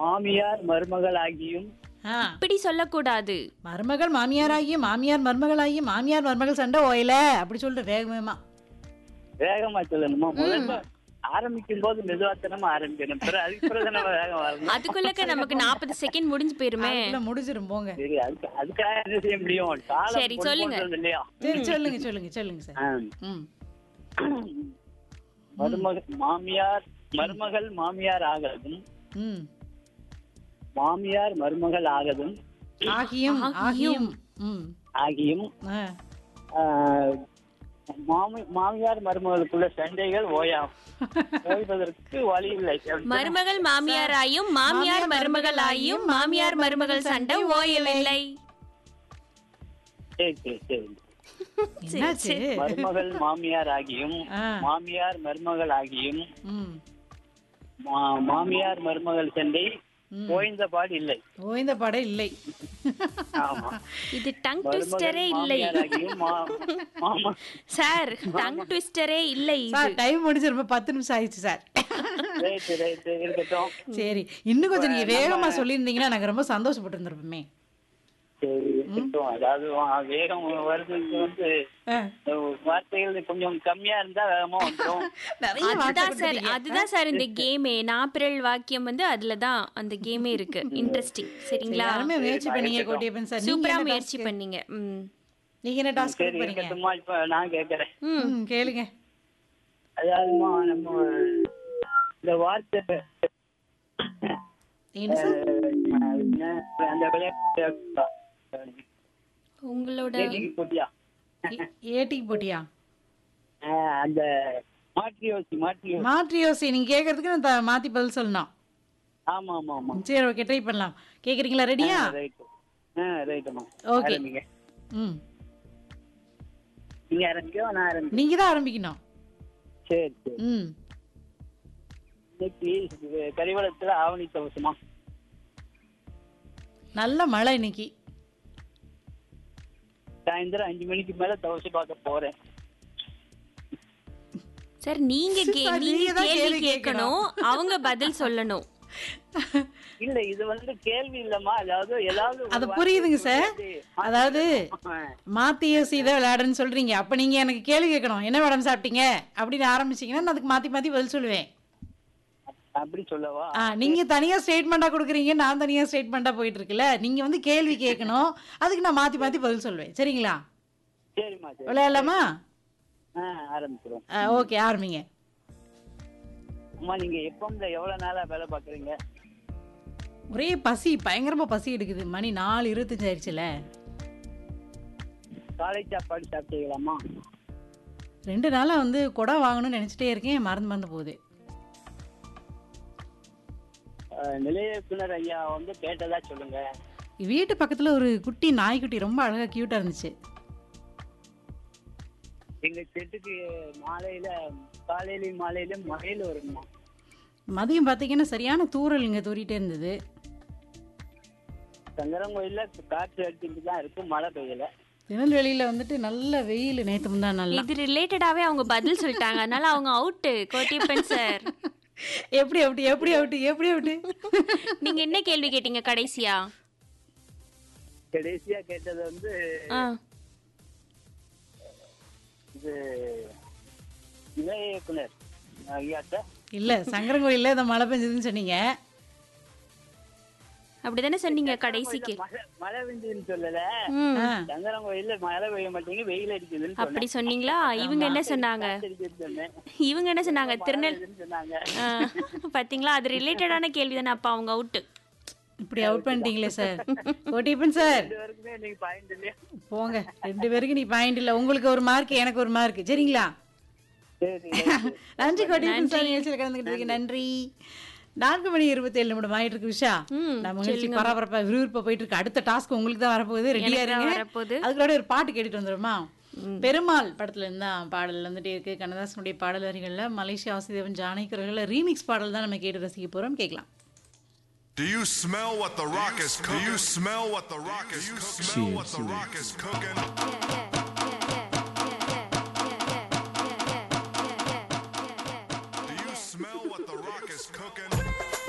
மாமியார் மருமகள் ஆகியும் ஆ இப்படி சொல்லக்கூடாது மருமகள் மாமியாராகி மாமியார் மருமகளாகி மாமியார் மருமகள் சண்டை ஓயல அப்படி சொல்லிட்டு வேக வேகமா வேகமா சொல்லணுமா முதல்ல ஆரம்பிக்கும் போது மெதுவாத்தனமா ஆரம்பிக்கணும் பிறகு அதுக்கு பிறகு நம்ம வேகம் வரணும் அதுக்குள்ளக்க நமக்கு நாற்பது செகண்ட் முடிஞ்சு போயிருமே அதுக்குள்ள முடிஞ்சிரும் போங்க சரி அதுக்கு அதுக்காக என்ன செய்ய முடியும் காலம் சரி, பொன் சொல்லுங்க. போன்றது இல்லையா சரி சொல்லுங்க சொல்லுங்க சொல்லுங்க சார் ஆ. ம் மருமக மாமியார் மருமகள் மாமியார் ஆகதும் ம் மாமியார் மருமகள் ஆகதும் ஆகியும் ஆகியும் ம் ஆகியும் ஆ. ஆஹ், மாமி மாமியார் மருமகளுக்குள்ள சண்டைகள் ஓயாம் ஓய்வதற்கு வழி இல்லை மருமகள் மாமியாராயும் மாமியார் மருமகளாயும் மாமியார் மருமகள் சண்டை ஓயவில்லை சரி சரி சரி என்னாச்சு மருமகள் மாமியார் ஆகியும் ஆ. மாமியார் மருமகள் ஆகியும் ம் மா- மாமியார் மருமகள் சண்டை ம். ஓய்ந்த பாடு இல்லை ஓய்ந்த படம் இல்லை ஆமா இது டங் மருமகள் ட்விஸ்டரே இல்லை மாமியார் ஆகியும் மா- மாமா சார் டங் ட்விஸ்டரே இல்லை இது. சார் டைம் முடிஞ்சு ரொம்ப பத்து நிமிஷம் ஆயிடுச்சு சார் ரைட்டு ரைட்டு இருக்கட்டும் சரி இன்னும் கொஞ்சம் நீங்க வேகமா சொல்லியிருந்தீங்கன்னா நாங்க ரொம்ப சந்தோஷப்பட்டு இருந்திருப்போமே சரி இருக்கட்டும் அதாவது வா- வேகம் வருதுக்கு வந்து ஆ. அஹ், வார்த்தைகள் கொஞ்சம் கம்மியா இருந்தா வேகமா வந்துடும் நிறைய வார்த்தை அதுதான் சார் கொடுத்துட்டீங்க. அதுதான் சார் இந்த கேமே நாப்பிரல் வாக்கியம் வந்து அதுல தான் அந்த கேமே இருக்கு இன்ட்ரெஸ்டிங் சரிங்களா யாருமே முயற்சி பண்ணீங்க கோட்டியப்பன் சார் நீங்க சூப்பரா என்ன முயற்சி task? பண்ணீங்க ம் நீங்க என்ன டாஸ்க் சரி போறீங்க இருக்கட்டுமா இப்ப நான் கேக்குறேன் ம் ம் கேளுங்க அதாவதுமா நம்ம இந்த வார்த்தை என்ன சார் அஹ், என்ன, அந்த விளையாட்டு உங்களோட கேள்விக்கு போட்டியா ஏ- ஏட்டிக்கு போட்டியா அஹ், அந்த மாற்றி யோசி மாற்றி யோசி மாற்றி யோசி நீங்க கேக்குறதுக்கு நான் த- மாத்தி பதில் சொல்லணும் ஆமா ஆமா ஆமா சரி ஓகே ட்ரை பண்ணலாம் கேக்குறீங்களா ரெடியா ரைட்டு ஆ ரைட்டுமா Okay. ஆரம்பிங்க ம் நீங்க ஆரம்பிக்கோ நான் ஆரம்பிக்கிறேன் நீங்க தான் ஆரம்பிக்கணும் சரி சரி ம் இன்னைக்கு கரிவளத்துல ஆவணி தவசமா நல்ல மழை இன்னைக்கு சாயந்தரம் அஞ்சு மணிக்கு மேல தவசை பார்க்க போறேன் சார் நீங்க கே- சார், நீங்க நீங்க தான் கேள்வி கேள்வி கேட்கணும் அவங்க பதில் சொல்லணும் இல்ல இது வந்து கேள்வி இல்லம்மா அதாவது ஏதாவது ஒரு அது வார்த்தை புரியுதுங்க சார் சொல்லிட்டு, அதாவது ஆ, மாத்தி யோசி தான் விளையாடுன்னு சொல்றீங்க அப்ப நீங்க எனக்கு கேள்வி கேட்கணும் என்ன மேடம் சாப்பிட்டீங்க அப்படின்னு ஆரம்பிச்சீங்கன்னா நான் அதுக்கு மாத்தி மாத்தி பதில் சொல்லுவேன் அப்படி சொல்லவா ஆ நீங்க தனியா ஸ்டேட்மெண்டா கொடுக்குறீங்க நான் தனியா ஸ்டேட்மெண்டா போயிட்டு இருக்குல்ல நீங்க வந்து கேள்வி கேட்கணும் அதுக்கு நான் மாத்தி மாத்தி பதில் சொல்லுவேன் சரிங்களா சரிம்மா சரி விளையாடலாமா ஆ ஆரம்பிச்சிடும் ஓகே ஆரம்பிங்க அம்மா நீங்க எப்போ இந்த எவ்வளவு நாளா வேலை பாக்குறீங்க ஒரே பசி பயங்கரமா பசி எடுக்குது மணி நாலு இருபத்தஞ்சு ஆயிடுச்சுல காலை சாப்பாடு சாப்பிட்டீங்களாம்மா ரெண்டு நாளா வந்து குடம் வாங்கணும்னு நினைச்சிட்டே இருக்கேன் மறந்து மறந்து போகுது அஹ், நிலைய இயக்குனர் ஐயா வந்து கேட்டதா சொல்லுங்க வீட்டு பக்கத்துல ஒரு குட்டி நாய்க்குட்டி ரொம்ப அழகா கியூட்டா இருந்துச்சு எங்க செட்டுக்கு மாலையில காலையிலயும் மாலையிலயும் மழையில வருமா மதியம் பார்த்தீங்கன்னா சரியான தூறல் இங்க தூறிட்டே இருந்தது சங்கரங்கோயில்ல காற்று அடிச்சுட்டு தான் இருக்கு மழை பெய்யல திருநெல்வேலியில வந்துட்டு நல்ல வெயில் நேத்து முந்தா நல்லா இது ரிலேட்டடாவே அவங்க பதில் சொல்லிட்டாங்க அதனால அவங்க அவுட்டு கோட்டியப்பன் சார் எப்படி அப்படி எப்படி அவுட்டு எப்படி அவுட்டு நீங்க என்ன கேள்வி கேட்டீங்க கடைசியா கடைசியா கேட்டது வந்து ஆ, இது நிலைய இயக்குனர் ஐயாட்ட இல்ல சங்கரங்கோயில்ல இந்த மழை பெஞ்சதுன்னு சொன்னீங்க அப்படிதானே சொன்னீங்க கடைசிக்கு மழை மழை பெஞ்சதுன்னு சொல்லல ம், ஆ, சங்கரங்கோயில்ல மழை பெய்ய மாட்டேங்குது வெயில் அடிக்குதுன்னு அப்படி சொன்னீங்க இவங்க என்ன சொன்னாங்க சொன்னேன் சொன்னேன் இவங்க என்ன சொன்னாங்க திருநெல் பெய்யுதுன்னு சொன்னாங்க ஆ, பாத்தீங்களா அது ரிலேட்டடான கேள்வி தானே அப்ப அவங்க அவுட்டு இப்படி அவுட் பண்ணிட்டீங்களே சார் கோட்டிப்பன் சார் ரெண்டு பேருக்குமே இன்னைக்கு பாயிண்ட் இல்லையா போங்க ரெண்டு பேருக்கு நீ பாயிண்ட் இல்ல உங்களுக்கு ஒரு மார்க் எனக்கு ஒரு மார்க் சரிங்களா சரி நன்றி கோட்டிப்பன் சார் நிகழ்ச்சியில் கலந்துக்கிட்டதுக்கு நன்றி நான்கு மணி இருபத்தி ஏழு நிமிடம் ஆயிட்டு இருக்கு விஷா ம், நம்ம நிகழ்ச்சி பரபரப்பா விறுவிறுப்பா போயிட்டு இருக்கு அடுத்த டாஸ்க் உங்களுக்கு தான் வரப்போகுது ரெடியா எனக்கு தான் இருங்க வரப்போகுது. அதுக்குள்ள ஒரு பாட்டு கேட்டுட்டு வந்துருமா பெருமாள் படத்துல இருந்தா பாடல் வந்துட்டே இருக்கு கண்ணதாசனுடைய பாடல் வரிகள்ல மலேசியா வாசுதேவன் ஜானகிரர்கள ரீமிக்ஸ் பாடல் தான் நம்ம கேட்டு ரசிக்க போறோம் கேட்கலாம் Do you smell what the rock is cooking? Do you smell what the rock is cooking? Do you smell what the rock is cooking?